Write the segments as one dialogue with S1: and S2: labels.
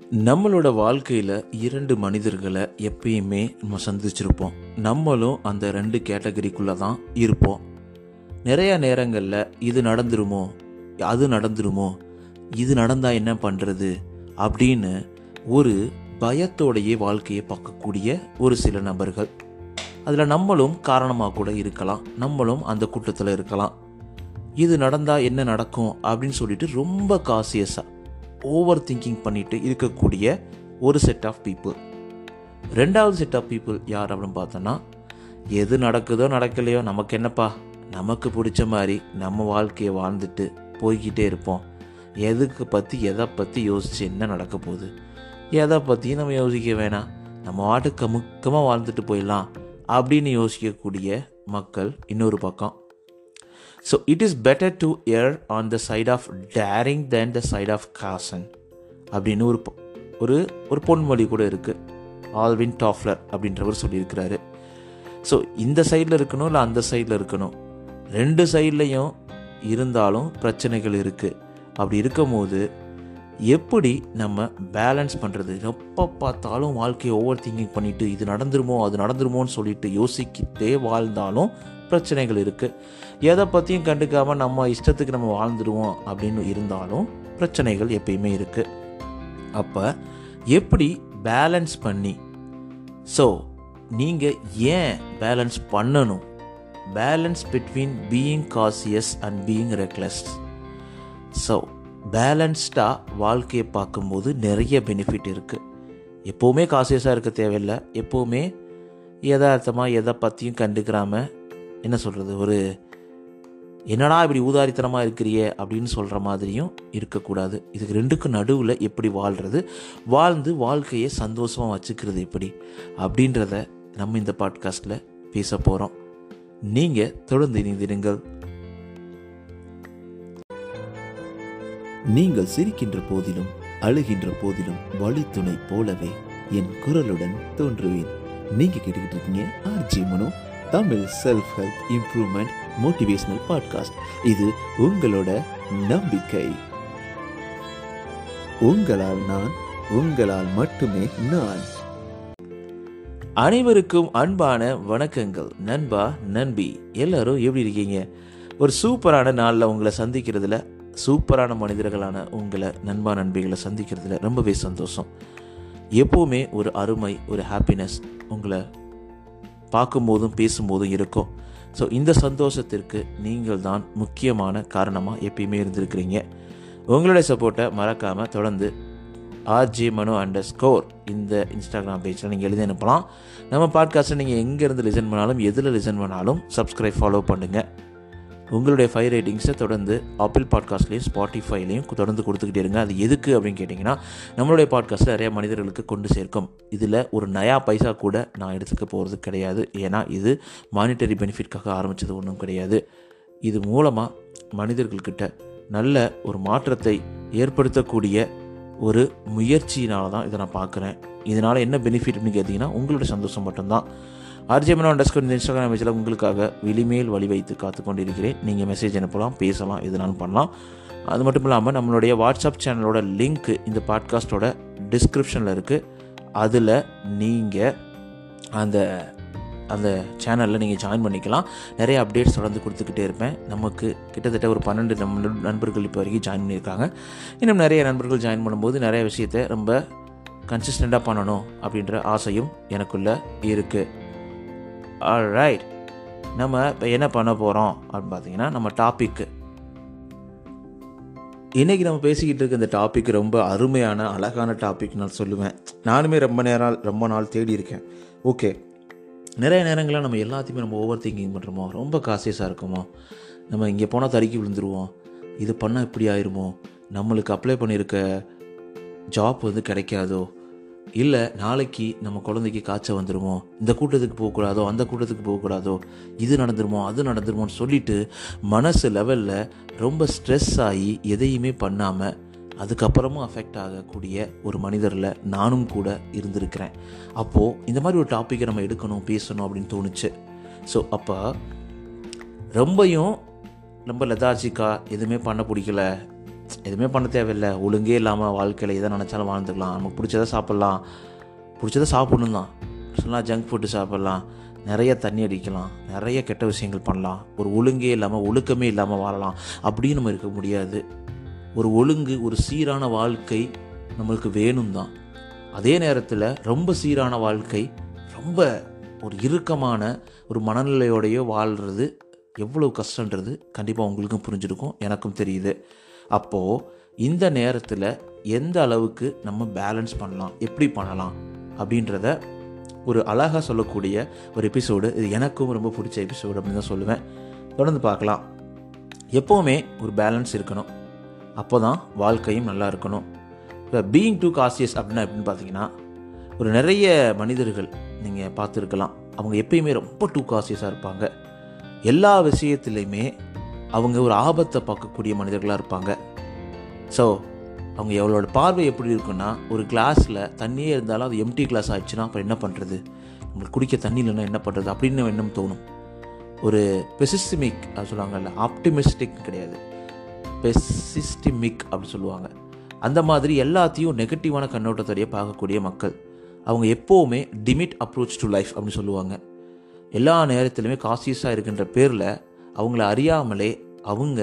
S1: நம்மளோட வாழ்க்கையில் இரண்டு மனிதர்களை எப்பயுமே நம்ம சந்திச்சிருப்போம் நம்மளும் அந்த ரெண்டு கேட்டகரிக்குள்ளே தான் இருப்போம் நிறைய நேரங்களில் இது நடந்துருமோ அது நடந்துருமோ இது நடந்தால் என்ன பண்ணுறது அப்படின்னு ஒரு பயத்தோடையே வாழ்க்கையை பார்க்கக்கூடிய ஒரு சில நபர்கள் அதில் நம்மளும் காரணமாக கூட இருக்கலாம் நம்மளும் அந்த கூட்டத்தில் இருக்கலாம் இது நடந்தால் என்ன நடக்கும் அப்படின்னு சொல்லிட்டு ரொம்ப காசியஸாக ஓவர் திங்கிங் பண்ணிட்டு இருக்கக்கூடிய ஒரு செட் ஆஃப் பீப்புள் ரெண்டாவது செட் ஆஃப் பீப்புள் யார் அப்படின்னு பார்த்தோன்னா எது நடக்குதோ நடக்கலையோ நமக்கு என்னப்பா நமக்கு பிடிச்ச மாதிரி நம்ம வாழ்க்கையை வாழ்ந்துட்டு போய்கிட்டே இருப்போம் எதுக்கு பற்றி எதை பற்றி யோசிச்சு என்ன நடக்க போகுது எதை பற்றியும் நம்ம யோசிக்க வேணாம் நம்ம வாட்டுக்கு முக்கமாக வாழ்ந்துட்டு போயிடலாம் அப்படின்னு யோசிக்கக்கூடிய மக்கள் இன்னொரு பக்கம் so it is better to err on the side of daring than the side of caution அப்படின்னு ஒரு பொ- ஒரு ஒரு பொன்மொழி கூட இருக்குது ஆல்வின் டாஃப்லர் அப்படின்றவர் சொல்லியிருக்கிறாரு ஸோ இந்த சைடில் இருக்கணும் இல்லை அந்த சைடில் இருக்கணும் ரெண்டு சைட்லேயும் இருந்தாலும் பிரச்சனைகள் இருக்குது அப்படி இருக்கும்போது எப்படி நம்ம பேலன்ஸ் பண்ணுறது எப்போ பார்த்தாலும் வாழ்க்கையை ஓவர் திங்கிங் பண்ணிட்டு இது நடந்துருமோ அது நடந்துருமோன்னு சொல்லிட்டு யோசிக்கிட்டே வாழ்ந்தாலும் பிரச்சனைகள் இருக்குது எதை பற்றியும் கண்டுக்காமல் நம்ம இஷ்டத்துக்கு நம்ம வாழ்ந்துடுவோம் அப்படின்னு இருந்தாலும் பிரச்சனைகள் எப்பயுமே இருக்குது அப்போ எப்படி பேலன்ஸ் பண்ணி ஸோ நீங்கள் ஏன் பேலன்ஸ் பண்ணணும் balance between being cautious and being reckless so பேலன்ஸ்டாக வாழ்க்கையை பார்க்கும்போது நிறைய பெனிஃபிட் இருக்குது எப்போவுமே காசியஸாக இருக்க தேவையில்லை எப்போவுமே யதார்த்தமாக எதை பற்றியும் கண்டுக்கிறாம என்ன சொல்கிறது ஒரு என்னடா இப்படி ஊதாரித்தனமாக இருக்கிறியே அப்படின்னு சொல்கிற மாதிரியும் இருக்கக்கூடாது இதுக்கு ரெண்டுக்கும் நடுவில் எப்படி வாழ்கிறது வாழ்ந்து வாழ்க்கையை சந்தோஷமாக வச்சுக்கிறது எப்படி அப்படின்றத நம்ம இந்த பாட்காஸ்ட்டில் பேச போகிறோம் நீங்கள் தொடர்ந்து இணைந்திருங்கள்
S2: நீங்கள் சிரிக்கின்ற போதிலும் அழுகின்ற போதிலும் வழித்துணை போலவே என் குரலுடன் தோன்றுவேன் நீங்க கேட்டுக்கிட்டு இருக்கீங்க RG Mano Tamil self help improvement motivational podcast இது உங்களோட நம்பிக்கை உங்களால் நான் உங்களால் மட்டுமே நான்
S1: அனைவருக்கும் அன்பான வணக்கங்கள் நண்பா நண்பி எல்லாரும் எப்படி இருக்கீங்க ஒரு சூப்பரான நாளில் உங்களை சந்திக்கிறதுல சூப்பரான மனிதர்களான உங்களை நண்பா நண்பிகளை சந்திக்கிறதுல ரொம்பவே சந்தோஷம் எப்போவுமே ஒரு அருமை ஒரு ஹாப்பினஸ் உங்களை பார்க்கும்போதும் பேசும்போதும் இருக்கும் ஸோ இந்த சந்தோஷத்திற்கு நீங்கள் தான் முக்கியமான காரணமாக எப்பயுமே இருந்திருக்கிறீங்க உங்களுடைய சப்போர்ட்டை மறக்காமல் தொடர்ந்து ஆர்ஜே மனு அண்டர் ஸ்கோர் இந்த இன்ஸ்டாகிராம் பேஜில் நீங்கள் எழுதி அனுப்பலாம் நம்ம பாட்காஸ்ட்டை நீங்கள் எங்கேருந்து லிசன் பண்ணாலும் எதில் லிசன் பண்ணாலும் சப்ஸ்கிரைப் ஃபாலோ பண்ணுங்கள் உங்களுடைய ஃபைவ் ரேட்டிங்ஸை தொடர்ந்து ஆப்பிள் பாட்காஸ்ட்லேயும் ஸ்பாட்டிஃபைலையும் தொடர்ந்து கொடுத்துக்கிட்டே இருங்க அது எதுக்கு அப்படின்னு கேட்டிங்கன்னா நம்மளுடைய பாட்காஸ்ட்டில் நிறைய மனிதர்களுக்கு கொண்டு சேர்க்கும் இதில் ஒரு நயா பைசா கூட நான் எடுத்துக்க போகிறது கிடையாது ஏன்னா இது மானிட்டரி பெனிஃபிட்காக ஆரம்பித்தது ஒன்றும் கிடையாது இது மூலமாக மனிதர்கள்கிட்ட நல்ல ஒரு மாற்றத்தை ஏற்படுத்தக்கூடிய ஒரு முயற்சியினால தான் இதை நான் பார்க்குறேன் இதனால் என்ன பெனிஃபிட் அப்படின்னு கேட்டிங்கன்னா உங்களுடைய சந்தோஷம் மட்டும்தான் ஆர்ஜேமனோ அண்டர்ஸ்கோர் இந்த இன்ஸ்டாகிராம் பேஜில் உங்களுக்காக விழிமேல் வழி வைத்து காத்து கொண்டிருக்கிறேன் நீங்கள் மெசேஜ் அனுப்பலாம் பேசலாம் எதுனாலும் பண்ணலாம் அது மட்டும் இல்லாமல் நம்மளுடைய வாட்ஸ்அப் சேனலோட லிங்க் இந்த பாட்காஸ்ட்டோட டிஸ்கிரிப்ஷனில் இருக்குது அதில் நீங்கள் அந்த அந்த சேனலில் நீங்கள் ஜாயின் பண்ணிக்கலாம் நிறைய அப்டேட்ஸ் தொடர்ந்து கொடுத்துக்கிட்டே இருப்பேன் நமக்கு கிட்டத்தட்ட ஒரு பன்னெண்டு நம்ம நண்பர்கள் இப்போ வரைக்கும் ஜாயின் பண்ணியிருக்காங்க இன்னும் நிறைய நண்பர்கள் ஜாயின் பண்ணும்போது நிறைய விஷயத்தை ரொம்ப கன்சிஸ்டண்ட்டாக பண்ணணும் அப்படின்ற ஆசையும் எனக்குள்ளே இருக்குது ரைட் நம்ம இப்போ என்ன பண்ண போகிறோம் அப்படின்னு பார்த்தீங்கன்னா நம்ம டாபிக்கு இன்றைக்கி நம்ம பேசிக்கிட்டு இருக்க இந்த டாபிக் ரொம்ப அருமையான அழகான டாபிக் நான் சொல்லுவேன் நானுமே ரொம்ப நேரம் ரொம்ப நாள் தேடி இருக்கேன் ஓகே நிறைய நேரங்களில் நம்ம எல்லாத்தையுமே நம்ம ஓவர் திங்கிங் பண்ணுறோமோ ரொம்ப காசியஸாக இருக்குமோ நம்ம இங்கே போனால் தடுக்கி விழுந்துருவோம் இது பண்ணால் இப்படி ஆயிருமோ நம்மளுக்கு அப்ளை பண்ணியிருக்க ஜாப் வந்து கிடைக்காதோ இல்லை நாளைக்கு நம்ம குழந்தைக்கு காய்ச்சல் வந்துடுமோ இந்த கூட்டத்துக்கு போகக்கூடாதோ அந்த கூட்டத்துக்கு போகக்கூடாதோ இது நடந்துருமோ அது நடந்துருமோன்னு சொல்லிட்டு மனசு லெவலில் ரொம்ப ஸ்ட்ரெஸ் ஆகி எதையுமே பண்ணாமல் அதுக்கப்புறமும் அஃபெக்ட் ஆகக்கூடிய ஒரு மனிதரில் நானும் கூட இருந்திருக்கிறேன் அப்போது இந்த மாதிரி ஒரு டாப்பிக்கை நம்ம எடுக்கணும் பேசணும் அப்படின்னு தோணுச்சு ஸோ அப்போ ரொம்பையும் ரொம்ப லெதார்ஜிக்காக எதுவுமே பண்ண பிடிக்கல எதுவுமே பண்ண தேவையில்லை ஒழுங்கே இல்லாமல் வாழ்க்கையில் எதை நினச்சாலும் வாழ்ந்துக்கலாம் நமக்கு பிடிச்சதை சாப்பிட்லாம் பிடிச்சதை சாப்பிடணும் தான் சொல்லலாம் ஜங்க் ஃபுட்டு சாப்பிட்லாம் நிறைய தண்ணி அடிக்கலாம் நிறைய கெட்ட விஷயங்கள் பண்ணலாம் ஒரு ஒழுங்கே இல்லாமல் ஒழுக்கமே இல்லாமல் வாழலாம் அப்படின்னு நம்ம இருக்க முடியாது ஒரு ஒழுங்கு ஒரு சீரான வாழ்க்கை நம்மளுக்கு வேணும் தான் அதே நேரத்தில் ரொம்ப சீரான வாழ்க்கை ரொம்ப ஒரு இறுக்கமான ஒரு மனநிலையோடையோ வாழ்கிறது எவ்வளோ கஷ்டன்றது கண்டிப்பாக உங்களுக்கும் புரிஞ்சிருக்கும் எனக்கும் தெரியுது அப்போது இந்த நேரத்தில் எந்த அளவுக்கு நம்ம பேலன்ஸ் பண்ணலாம் எப்படி பண்ணலாம் அப்படின்றத ஒரு அழகாக சொல்லக்கூடிய ஒரு எபிசோடு இது எனக்கும் ரொம்ப பிடிச்ச எபிசோடு அப்படின்னு தான் சொல்லுவேன் தொடர்ந்து பார்க்கலாம் எப்போவுமே ஒரு பேலன்ஸ் இருக்கணும் அப்போ தான் வாழ்க்கையும் நல்லா இருக்கணும் இப்போ பீயிங் டூ காசியஸ் அப்படின்னா எப்படின்னு பார்த்தீங்கன்னா ஒரு நிறைய மனிதர்கள் நீங்கள் பார்த்துருக்கலாம் அவங்க எப்பயுமே ரொம்ப டூ காசியஸாக இருப்பாங்க எல்லா விஷயத்துலையுமே அவங்க ஒரு ஆபத்தை பார்க்கக்கூடிய மனிதர்களாக இருப்பாங்க ஸோ அவங்க எவ்வளோட பார்வை எப்படி இருக்குன்னா ஒரு கிளாஸில் தண்ணியே இருந்தாலும் அது எம்டி கிளாஸ் ஆயிடுச்சுன்னா அப்புறம் என்ன பண்ணுறது நம்மளுக்கு குடிக்க தண்ணி இல்லைன்னா என்ன பண்ணுறது அப்படின்னு எண்ணம் தோணும் ஒரு பெசிஸ்டிமிக் அது சொல்லுவாங்கல்ல ஆப்டிமிஸ்டிக் கிடையாது பெசிஸ்டிமிக் அப்படி சொல்லுவாங்க அந்த மாதிரி எல்லாத்தையும் நெகட்டிவான கண்ணோட்டத்தோடைய பார்க்கக்கூடிய மக்கள் அவங்க எப்போவுமே டிமிட் அப்ரோச் டு லைஃப் அப்படின்னு சொல்லுவாங்க எல்லா நேரத்திலுமே காசியஸாக இருக்கின்ற பேரில் அவங்கள அறியாமலே அவங்க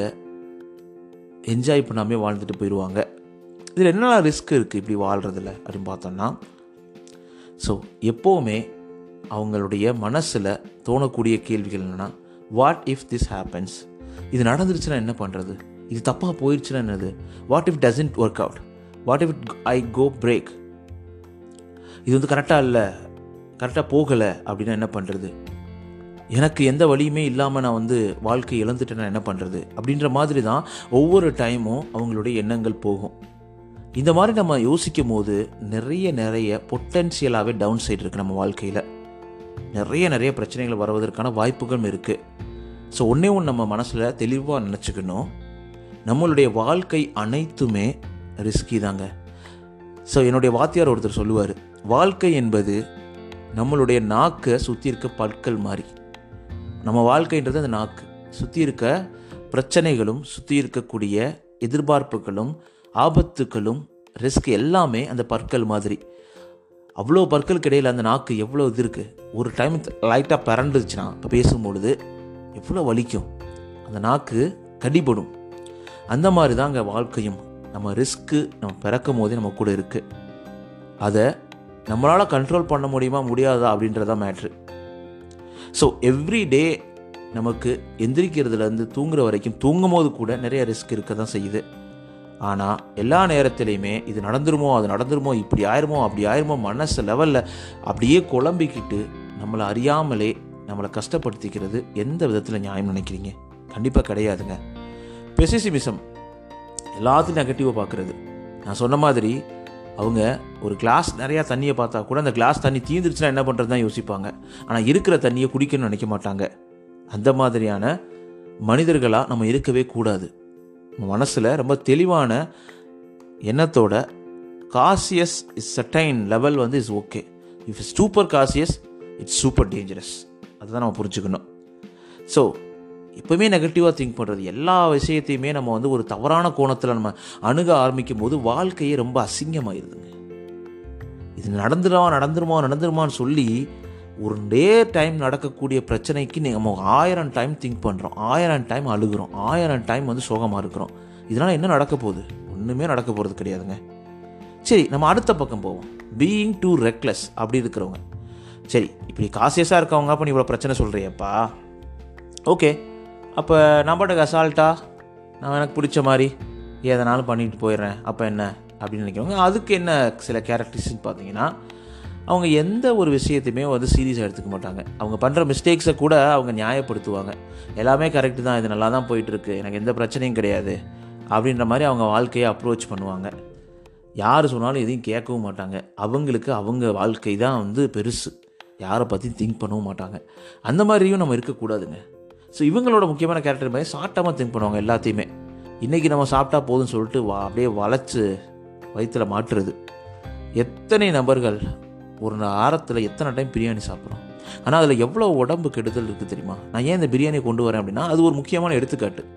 S1: என்ஜாய் பண்ணாமே வாழ்ந்துட்டு போயிடுவாங்க இதில் என்னென்ன ரிஸ்க் இருக்குது இப்படி வாழ்கிறதுல அப்படின்னு பார்த்தோம்னா ஸோ எப்போவுமே அவங்களுடைய மனசில் தோணக்கூடிய கேள்விகள் என்னென்னா வாட் இஃப் திஸ் ஹேப்பன்ஸ் இது நடந்துருச்சுன்னா என்ன பண்ணுறது இது தப்பாக போயிடுச்சுன்னா என்னது what if doesn't work out what if I go break இது வந்து கரெக்டாக இல்லை கரெக்டாக போகலை அப்படின்னா என்ன பண்ணுறது எனக்கு எந்த வழியுமே இல்லாமல் நான் வந்து வாழ்க்கை இழந்துட்டேன்னா என்ன பண்ணுறது அப்படின்ற மாதிரி தான் ஒவ்வொரு டைமும் அவங்களுடைய எண்ணங்கள் போகும் இந்த மாதிரி நம்ம யோசிக்கும் போது நிறைய நிறைய பொட்டென்ஷியலாகவே டவுன் சைடு இருக்குது நம்ம வாழ்க்கையில் நிறைய நிறைய பிரச்சனைகள் வருவதற்கான வாய்ப்புகளும் இருக்குது ஸோ ஒன்றே ஒன்று நம்ம மனசில் தெளிவாக நினச்சிக்கணும் நம்மளுடைய வாழ்க்கை அனைத்துமே ரிஸ்கி தாங்க ஸோ என்னுடைய வாத்தியார் ஒருத்தர் சொல்லுவார் வாழ்க்கை என்பது நம்மளுடைய நாக்கை சுற்றி இருக்க பற்கள் மாதிரி நம்ம வாழ்க்கைன்றது அந்த நாக்கு சுற்றி இருக்க பிரச்சனைகளும் சுற்றி இருக்கக்கூடிய எதிர்பார்ப்புகளும் ஆபத்துகளும் ரிஸ்க் எல்லாமே அந்த பற்கள் மாதிரி அவ்வளோ பற்களுக்கு இடையில் அந்த நாக்கு எவ்வளோ இது இருக்குது ஒரு டைம் லைட்டாக பறண்டுச்சுன்னா இப்போ பேசும்பொழுது எவ்வளோ வலிக்கும் அந்த நாக்கு கடிபடும் அந்த மாதிரி தான் அங்கே வாழ்க்கையும் நம்ம ரிஸ்க்கு நம்ம பிறக்கும் போதே நம்ம கூட இருக்குது அதை நம்மளால் கண்ட்ரோல் பண்ண முடியுமா முடியாதா அப்படின்றதான் மேட்ரு ஸோ எவ்ரி டே நமக்கு எந்திரிக்கிறதுலேருந்து தூங்குற வரைக்கும் தூங்கும் போது கூட நிறைய ரிஸ்க் இருக்க தான் செய்யுது ஆனால் எல்லா நேரத்துலையுமே இது நடந்துருமோ அது நடந்துருமோ இப்படி ஆயிருமோ அப்படி ஆயிருமோ மனசு லெவலில் அப்படியே குழம்பிக்கிட்டு நம்மளை அறியாமலே நம்மளை கஷ்டப்படுத்திக்கிறது எந்த விதத்தில் நியாயம் நினைக்கிறீங்க கண்டிப்பாக கிடையாதுங்க பெசிசிமிசம் எல்லாத்தையும் நெகட்டிவாக பார்க்குறது நான் சொன்ன மாதிரி அவங்க ஒரு கிளாஸ் நிறையா தண்ணியை பார்த்தா கூட அந்த கிளாஸ் தண்ணி தீந்துருச்சுன்னா என்ன பண்ணுறது தான் யோசிப்பாங்க ஆனால் இருக்கிற தண்ணியை குடிக்கணும்னு நினைக்க மாட்டாங்க அந்த மாதிரியான மனிதர்களாக நம்ம இருக்கவே கூடாது நம்ம மனசில் ரொம்ப தெளிவான எண்ணத்தோட காசியஸ் இஸ் சட்டைன் லெவல் வந்து is okay if is super cautious it's super dangerous அதுதான் நம்ம புரிஞ்சுக்கணும் ஸோ எப்பவுமே நெகட்டிவாக திங்க் பண்ணுறது எல்லா விஷயத்தையுமே நம்ம வந்து ஒரு தவறான கோணத்தில் நம்ம அணுக ஆரம்பிக்கும் போது வாழ்க்கையே ரொம்ப அசிங்கமாயிருதுங்க இது நடந்துருமா நடந்துருமா நடந்துருமான்னு சொல்லி ஒரு டே டைம் நடக்கக்கூடிய பிரச்சனைக்கு நம்ம ஆயிரம் டைம் திங்க் பண்ணுறோம் ஆயிரம் டைம் அழுகுறோம் ஆயிரம் டைம் வந்து சோகமாக இருக்கிறோம் இதனால் என்ன நடக்க போகுது ஒன்றுமே நடக்க போகிறது கிடையாதுங்க சரி நம்ம அடுத்த பக்கம் போவோம் பீயிங் டூ ரெக்லெஸ் அப்படி இருக்கிறவங்க சரி இப்படி காசியஸாக இருக்கவங்க அப்போ நீ இவ்வளோ பிரச்சனை சொல்கிறியப்பா ஓகே அப்போ நான் பாட்டுக்கு அசால்ட்டா நான் எனக்கு பிடிச்ச மாதிரி எதனாலும் பண்ணிட்டு போயிடுறேன் அப்போ என்ன அப்படின்னு நினைக்கிறவங்க அதுக்கு என்ன சில கேரக்டரிஸ்ன்னு பார்த்தீங்கன்னா அவங்க எந்த ஒரு விஷயத்தையுமே வந்து சீரியஸாக எடுத்துக்க மாட்டாங்க அவங்க பண்ணுற மிஸ்டேக்ஸை கூட அவங்க நியாயப்படுத்துவாங்க எல்லாமே கரெக்டு தான் இது நல்லா தான் போயிட்டுருக்கு எனக்கு எந்த பிரச்சனையும் கிடையாது அப்படின்ற மாதிரி அவங்க வாழ்க்கையை அப்ரோச் பண்ணுவாங்க யார் சொன்னாலும் எதையும் கேட்கவும் மாட்டாங்க அவங்களுக்கு அவங்க வாழ்க்கை தான் வந்து பெருசு யாரை பற்றி திங்க் பண்ணவும் மாட்டாங்க அந்த மாதிரியும் நம்ம இருக்கக்கூடாதுங்க ஸோ இவங்களோட முக்கியமான கேரக்டர் மாதிரி சாப்பிட்டாமல் திங்க் பண்ணுவாங்க எல்லாத்தையுமே இன்றைக்கி நம்ம சாப்பிட்டா போதும்னு சொல்லிட்டு வா அப்படியே வளைச்சு வயிற்றில் மாட்டுறது எத்தனை நபர்கள் ஒரு வாரத்தில் எத்தனை டைம் பிரியாணி சாப்பிட்றோம் ஆனால் அதில் எவ்வளோ உடம்பு கெடுதல் இருக்குது தெரியுமா நான் ஏன் இந்த பிரியாணியை கொண்டு வரேன் அப்படின்னா அது ஒரு முக்கியமான எடுத்துக்காட்டு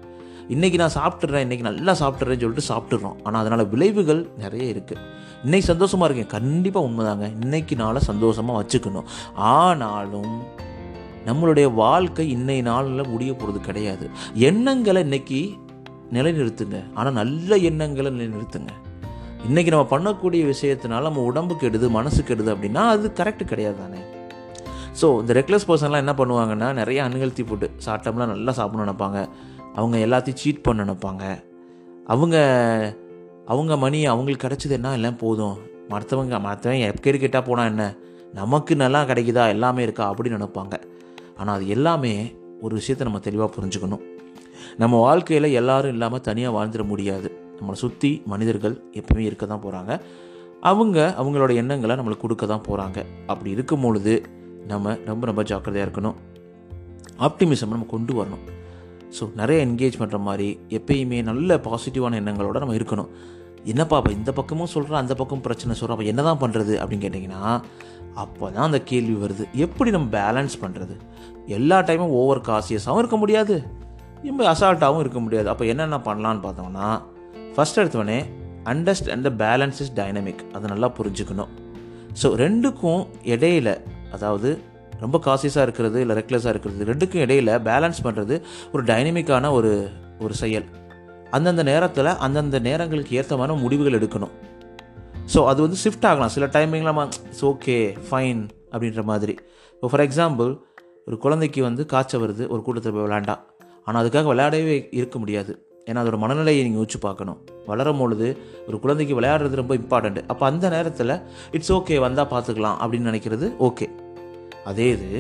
S1: இன்றைக்கி நான் சாப்பிட்றேன் இன்றைக்கி நல்லா சாப்பிட்றேன்னு சொல்லிட்டு சாப்பிட்றோம் ஆனால் அதனால் விளைவுகள் நிறைய இருக்குது இன்னைக்கு சந்தோஷமாக இருக்கேன் கண்டிப்பாக உண்மைதாங்க இன்னைக்கு நாளை சந்தோஷமாக வச்சுக்கணும் ஆனாலும் நம்மளுடைய வாழ்க்கை இன்னை நாளில் முடிய போகிறது கிடையாது எண்ணங்களை இன்னைக்கு நிலைநிறுத்துங்க ஆனால் நல்ல எண்ணங்களை நிலைநிறுத்துங்க இன்னைக்கு நம்ம பண்ணக்கூடிய விஷயத்தினால நம்ம உடம்பு கெடுது மனசு கெடுது அப்படின்னா அது கரெக்ட் கிடையாது தானே ஸோ இந்த ரெக்லஸ் பர்சன்லாம் என்ன பண்ணுவாங்கன்னா நிறைய அன்ஹெல்த்தி ஃபுட்டு சாப்பிட்டோம்லாம் நல்லா சாப்பிடணும்னு நினைப்பாங்க அவங்க எல்லாத்தையும் சீட் பண்ண நினைப்பாங்க அவங்க அவங்க மணி அவங்களுக்கு கிடைச்சது என்ன எல்லாம் போதும் மற்றவங்க மற்றவங்க எப்போ கேட்டால் போனால் என்ன நமக்கு நல்லா கிடைக்குதா எல்லாமே இருக்கா அப்படின்னு நினைப்பாங்க ஆனால் அது எல்லாமே ஒரு விஷயத்தை நம்ம தெளிவாக புரிஞ்சுக்கணும் நம்ம வாழ்க்கையில் எல்லாரும் இல்லாமல் தனியாக வாழ்ந்துட முடியாது நம்மளை சுற்றி மனிதர்கள் எப்பவுமே இருக்க தான் போகிறாங்க அவங்க அவங்களோட எண்ணங்களை நம்மளுக்கு கொடுக்க தான் போகிறாங்க அப்படி இருக்கும் பொழுது நம்ம ரொம்ப ரொம்ப ஜாக்கிரதையாக இருக்கணும் ஆப்டிமிசம் நம்ம கொண்டு வரணும் ஸோ நிறைய என்கேஜ் பண்ணுற மாதிரி எப்பயுமே நல்ல பாசிட்டிவான எண்ணங்களோட நம்ம இருக்கணும் என்னப்பா அப்போ இந்த பக்கமும் சொல்கிறேன் அந்த பக்கம் பிரச்சனை சொல்கிறோம் அப்போ என்ன தான் பண்ணுறது அப்படின்னு கேட்டிங்கன்னா அப்போ தான் அந்த கேள்வி வருது எப்படி நம்ம பேலன்ஸ் பண்ணுறது எல்லா டைமும் ஓவர் காசியஸாகவும் இருக்க முடியாது ரொம்ப அசால்ட்டாகவும் இருக்க முடியாது அப்போ என்னென்ன பண்ணலான்னு பார்த்தோம்னா ஃபஸ்ட் எடுத்தவொடனே understand the balance is dynamic அதை நல்லா புரிஞ்சுக்கணும் ஸோ ரெண்டுக்கும் இடையில அதாவது ரொம்ப காசியஸாக இருக்கிறது இல்லை ரெக்லெஸ்ஸாக இருக்கிறது ரெண்டுக்கும் இடையில பேலன்ஸ் பண்ணுறது ஒரு டைனமிக்கான ஒரு ஒரு செயல் அந்தந்த நேரத்தில் அந்தந்த நேரங்களுக்கு ஏற்ற மாதிரி முடிவுகள் எடுக்கணும் ஸோ அது வந்து ஷிஃப்ட் ஆகலாம் சில டைமிங்கில் நம்ம இட்ஸ் ஓகே ஃபைன் அப்படின்ற மாதிரி இப்போ ஃபார் எக்ஸாம்பிள் ஒரு குழந்தைக்கு வந்து காய்ச்சல் வருது ஒரு கூட்டத்தில் போய் விளையாண்டா ஆனால் அதுக்காக விளையாடவே இருக்க முடியாது ஏன்னா அதோட மனநிலையை நீங்கள் யோசிச்சு பார்க்கணும் வளரும் பொழுது ஒரு குழந்தைக்கு விளையாடுறது ரொம்ப இம்பார்ட்டண்ட் அப்போ அந்த நேரத்தில் இட்ஸ் ஓகே வந்தால் பார்த்துக்கலாம் அப்படின்னு நினைக்கிறது ஓகே அதே இது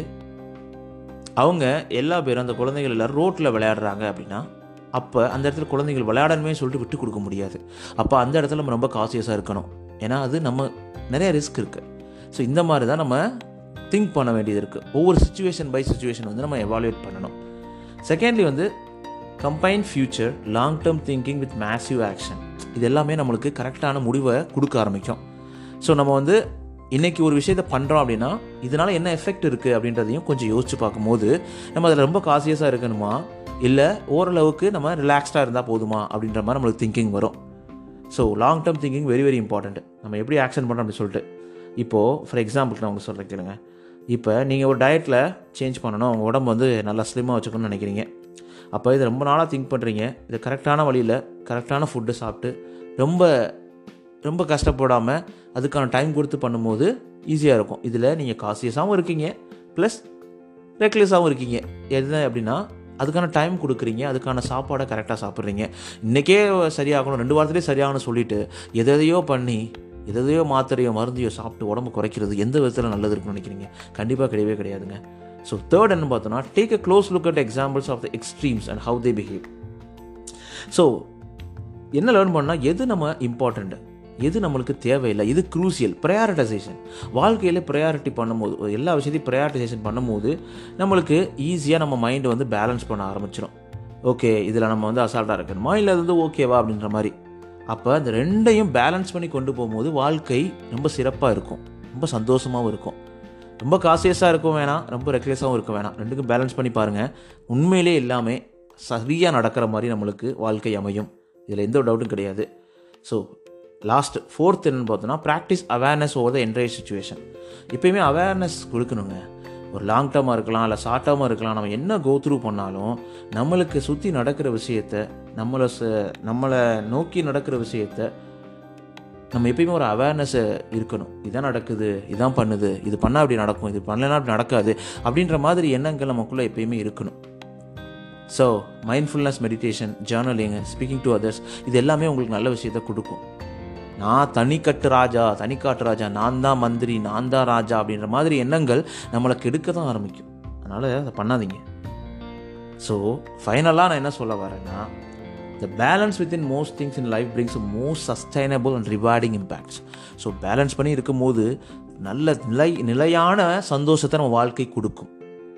S1: அவங்க எல்லா பேரும் அந்த குழந்தைகள் எல்லாரும் ரோட்டில் விளையாடுறாங்க அப்படின்னா அப்போ அந்த இடத்துல குழந்தைகள் விளையாடணுமே சொல்லிட்டு விட்டு கொடுக்க முடியாது அப்போ அந்த இடத்துல நம்ம ரொம்ப காசியஸாக இருக்கணும் ஏன்னா அது நம்ம நிறைய ரிஸ்க் இருக்குது ஸோ இந்த மாதிரி தான் நம்ம திங்க் பண்ண வேண்டியது இருக்குது ஒவ்வொரு சுச்சுவேஷன் பை சுச்சுவேஷன் வந்து நம்ம எவாலுவேட் பண்ணணும் செகண்ட்லி வந்து combine future long term thinking with massive action இது எல்லாமே நம்மளுக்கு கரெக்டான முடிவை கொடுக்க ஆரம்பிக்கும் ஸோ நம்ம வந்து இன்றைக்கி ஒரு விஷயத்தை பண்ணுறோம் அப்படின்னா இதனால் என்ன எஃபெக்ட் இருக்குது அப்படின்றதையும் கொஞ்சம் யோசிச்சு பார்க்கும்போது நம்ம அதில் ரொம்ப காசியஸாக இருக்கணுமா இல்லை ஓரளவுக்கு நம்ம ரிலாக்ஸ்டாக இருந்தால் போதுமா அப்படின்ற மாதிரி நம்மளுக்கு திங்கிங் வரும் so long term thinking very very important நம்ம எப்படி ஆக்ஷன் பண்ணுறோம் அப்படின்னு சொல்லிட்டு இப்போது ஃபார் எக்ஸாம்பிளுக்கு நான் உங்களுக்கு சொல்கிறேன் கேளுங்க இப்போ நீங்கள் ஒரு டயட்டில் சேஞ்ச் பண்ணணும் உங்கள் உடம்பு வந்து நல்லா ஸ்லிம்மாக வச்சுக்கணும்னு நினைக்கிறீங்க அப்போ இதை ரொம்ப நாளாக திங்க் பண்ணுறீங்க இதை கரெக்டான வழியில் கரெக்டான ஃபுட்டு சாப்பிட்டு ரொம்ப ரொம்ப கஷ்டப்படாமல் அதுக்கான டைம் கொடுத்து பண்ணும்போது ஈஸியாக இருக்கும் இதில் நீங்கள் காசியஸாகவும் இருக்கீங்க ப்ளஸ் ரெக்லெஸ்ஸாகவும் இருக்கீங்க எது அப்படின்னா அதுக்கான டைம் கொடுக்குறீங்க அதுக்கான சாப்பாடை கரெக்டாக சாப்பிட்றீங்க இன்றைக்கே சரியாகணும் ரெண்டு வாரத்துலேயே சரியாகணும்னு சொல்லிட்டு எதையோ பண்ணி எதையோ மாத்திரையோ மருந்தையோ சாப்பிட்டு உடம்பு குறைக்கிறது எந்த விதத்தில் நல்லது இருக்குன்னு நினைக்கிறீங்க கண்டிப்பாக கிடையவே கிடையாதுங்க ஸோ தேர்ட் என்ன பார்த்தோன்னா take a close look at examples of the extremes and how they behave so என்ன லேர்ன் பண்ணால் எது நம்ம இம்பார்ட்டண்ட்டு எது நம்மளுக்கு தேவையில்லை இது க்ரூசியல் ப்ரையாரிட்டைசேஷன் வாழ்க்கையில் ப்ரையாரிட்டி பண்ணும்போது ஒரு எல்லா விஷயத்தையும் ப்ரையாரிட்டைசேஷன் பண்ணும்போது நம்மளுக்கு ஈஸியாக நம்ம மைண்டை வந்து பேலன்ஸ் பண்ண ஆரம்பிச்சிடும் ஓகே இதில் நம்ம வந்து அசால்ட்டாக இருக்கணுமா இல்லை அது வந்து ஓகேவா அப்படின்ற மாதிரி அப்போ இந்த ரெண்டையும் பேலன்ஸ் பண்ணி கொண்டு போகும்போது வாழ்க்கை ரொம்ப சிறப்பாக இருக்கும் ரொம்ப சந்தோஷமாகவும் இருக்கும் ரொம்ப காசியஸாக இருக்கும் வேணாம் ரொம்ப ரெக்லெஸ்ஸாகவும் இருக்க வேணாம் ரெண்டுக்கும் பேலன்ஸ் பண்ணி பாருங்கள் உண்மையிலே எல்லாமே சரியாக நடக்கிற மாதிரி நம்மளுக்கு வாழ்க்கை அமையும் இதில் எந்த ஒரு டவுட்டும் கிடையாது ஸோ லாஸ்ட் ஃபோர்த் என்னன்னு பார்த்தோன்னா practice awareness over the entire situation எப்பயுமே அவேர்னஸ் கொடுக்கணுங்க ஒரு லாங் டேர்மாக இருக்கலாம் இல்லை ஷார்ட் டேர்மாக இருக்கலாம் நம்ம என்ன கோ த்ரூ பண்ணாலும் நம்மளுக்கு சுற்றி நடக்கிற விஷயத்த நம்மளை ச- நம்மளை நோக்கி நடக்கிற விஷயத்த நம்ம எப்பயுமே ஒரு அவேர்னஸ் இருக்கணும் இதான் நடக்குது இதான் பண்ணுது இது பண்ணால் அப்படி நடக்கும் இது பண்ணலைன்னா அப்படி நடக்காது அப்படின்ற மாதிரி எண்ணங்கள் நமக்குள்ளே எப்பயுமே இருக்கணும் so mindfulness meditation journaling speaking to others இது எல்லாமே உங்களுக்கு நல்ல விஷயத்தை கொடுக்கும் நான் தனிக்கட்டு ராஜா தனிக்காட்டு ராஜா நான் தான் மந்திரி நான் தான் ராஜா அப்படின்ற மாதிரி எண்ணங்கள் நம்மளை கெடுக்க தான் ஆரம்பிக்கும் அதனால் அதை பண்ணாதீங்க ஸோ ஃபைனலாக நான் என்ன சொல்ல வரேன்னா the balance within most things in life brings most sustainable and rewarding impacts so balance பண்ணி இருக்கும்போது நல்ல நிலை நிலையான சந்தோஷத்தை நம்ம வாழ்க்கை கொடுக்கும்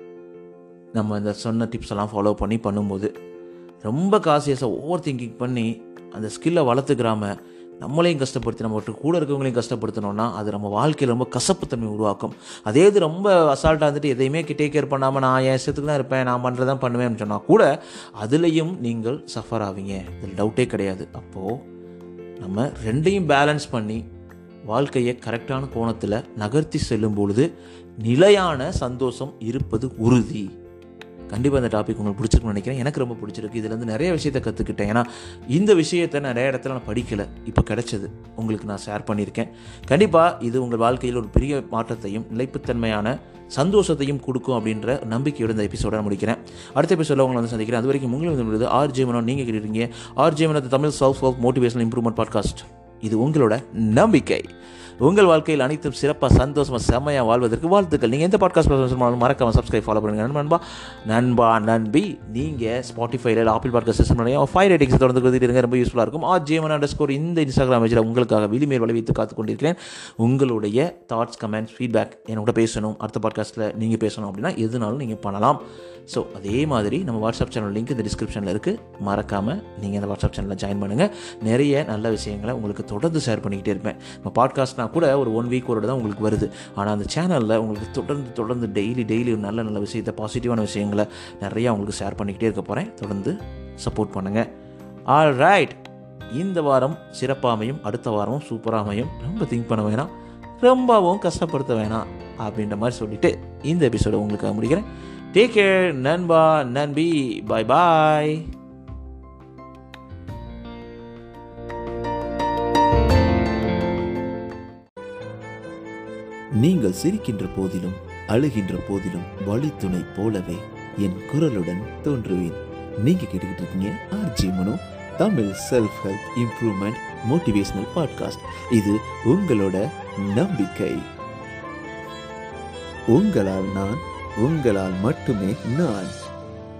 S1: நம்ம இந்த சொன்ன டிப்ஸ் எல்லாம் ஃபாலோ பண்ணி பண்ணும்போது ரொம்ப காசியஸாக ஓவர் திங்கிங் பண்ணி அந்த ஸ்கில்லை வளர்த்துக்கிறாம நம்மளையும் கஷ்டப்படுத்தி நம்ம கூட இருக்கவங்களையும் கஷ்டப்படுத்தணும்னா அது நம்ம வாழ்க்கையில் ரொம்ப கசப்புத்தன்மை உருவாக்கும் அதே இது ரொம்ப அசால்ட்டாக இருந்துட்டு எதையுமே டேக் கேர் பண்ணாமல் நான் என் இஷ்டத்துக்கு தான் இருப்பேன் நான் பண்ணுறதான் பண்ணுவேன்னு சொன்னால் கூட அதுலேயும் நீங்கள் சஃபர் ஆவீங்க இதில் டவுட்டே கிடையாது அப்போது நம்ம ரெண்டையும் பேலன்ஸ் பண்ணி வாழ்க்கையை கரெக்டான கோணத்தில் நகர்த்தி செல்லும் பொழுது நிலையான சந்தோஷம் இருப்பது உறுதி கண்டிப்பாக இந்த டாபிக் உங்களுக்கு பிடிச்சிருக்குன்னு நினைக்கிறேன் எனக்கு ரொம்ப பிடிச்சிருக்கு இதுலேருந்து நிறைய விஷயத்தை கற்றுக்கிட்டேன் ஏன்னா இந்த விஷயத்தை நிறைய இடத்துல நான் படிக்கலை இப்போ கிடைச்சது உங்களுக்கு நான் ஷேர் பண்ணியிருக்கேன் கண்டிப்பாக இது உங்கள் வாழ்க்கையில் ஒரு பெரிய மாற்றத்தையும் நிலைப்புத்தன்மையான சந்தோஷத்தையும் கொடுக்கும் அப்படின்ற நம்பிக்கையோட இந்த எபிசோட முடிக்கிறேன் அடுத்த எபிசோட உங்களை வந்து சந்திக்கிறேன் அது வரைக்கும் உங்களுக்கு வந்து ஆர் ஜெமனோ நீங்கள் கேட்டுருக்கீங்க R Jemano Tamil self self motivational improvement podcast இது உங்களோட நம்பிக்கை உங்கள் வாழ்க்கையில் அனைத்தும் சிறப்பாக சந்தோஷமாக செம்மையாக வாழ்வதற்கு வாழ்த்துக்கள் நீங்கள் எந்த பாட்காஸ்ட் மறக்காம சப்ஸ்கிரைப் ஃபாலோ பண்ணுங்க நண்பா நண்பா நண்பி நீங்கள் ஸ்பாட்டிஃபைல ஆப்பிள் பாட்காஸ்ட் சிஸ்டம் பண்ணி ஃபைவ் ரேட்டிங்ஸ் தொடர்ந்து கொடுத்துட்டு இருங்க ரொம்ப யூஸ்ஃபுல்லாக இருக்கும் ஆர் ஜேமன் அண்டர் ஸ்கோர் இந்த இன்ஸ்டாகிராம் பேஜில் உங்களுக்காக விளிமேல் விளைவித்து காத்து கொண்டிருக்கிறேன் உங்களுடைய தாட்ஸ் கமெண்ட்ஸ் ஃபீட்பேக் என்னோட பேசணும் அடுத்த பாட்காஸ்ட்டில் நீங்கள் பேசணும் அப்படின்னா எதுனாலும் நீங்கள் பண்ணலாம் ஸோ அதே மாதிரி நம்ம வாட்ஸ்அப் சேனல் லிங்க் இந்த டிஸ்கிரிப்ஷனில் இருக்குது மறக்காமல் நீங்கள் அந்த வாட்ஸ்அப் சேனலில் ஜாயின் பண்ணுங்கள் நிறைய நல்ல விஷயங்களை உங்களுக்கு தொடர்ந்து ஷேர் பண்ணிக்கிட்டே இருப்பேன் நம்ம பாட்காஸ்ட்னா கூட ஒரு ஒன் வீக் ஒரு தான் உங்களுக்கு வருது ஆனால் அந்த சேனலில் உங்களுக்கு தொடர்ந்து தொடர்ந்து டெய்லி டெய்லி நல்ல நல்ல விஷயத்தை பாசிட்டிவான விஷயங்களை நிறையா உங்களுக்கு ஷேர் பண்ணிக்கிட்டே இருக்க போகிறேன் தொடர்ந்து சப்போர்ட் பண்ணுங்கள் ஆல் ரைட் இந்த வாரம் சிறப்பாமையும் அடுத்த வாரமும் சூப்பராமையும் ரொம்ப திங்க் பண்ண வேணாம் ரொம்பவும் கஷ்டப்படுத்த வேணாம் அப்படின்ற மாதிரி சொல்லிட்டு இந்த எபிசோட உங்களுக்காக முடிக்கிறேன் டேக் கேர் நண்பா நன்பி பாய் பாய்
S2: நீங்கள் சிரிக்கின்ற போதிலும் அழுகின்ற போதிலும் வழித்துணை போலவே என் குரலுடன் தோன்றுவேன் நீங்க கேட்டுக்கிட்டு இருக்கீங்க RG Mano Tamil self help improvement motivational podcast இது உங்களோட நம்பிக்கை உங்களால் நான் உங்களால் மட்டுமே நான்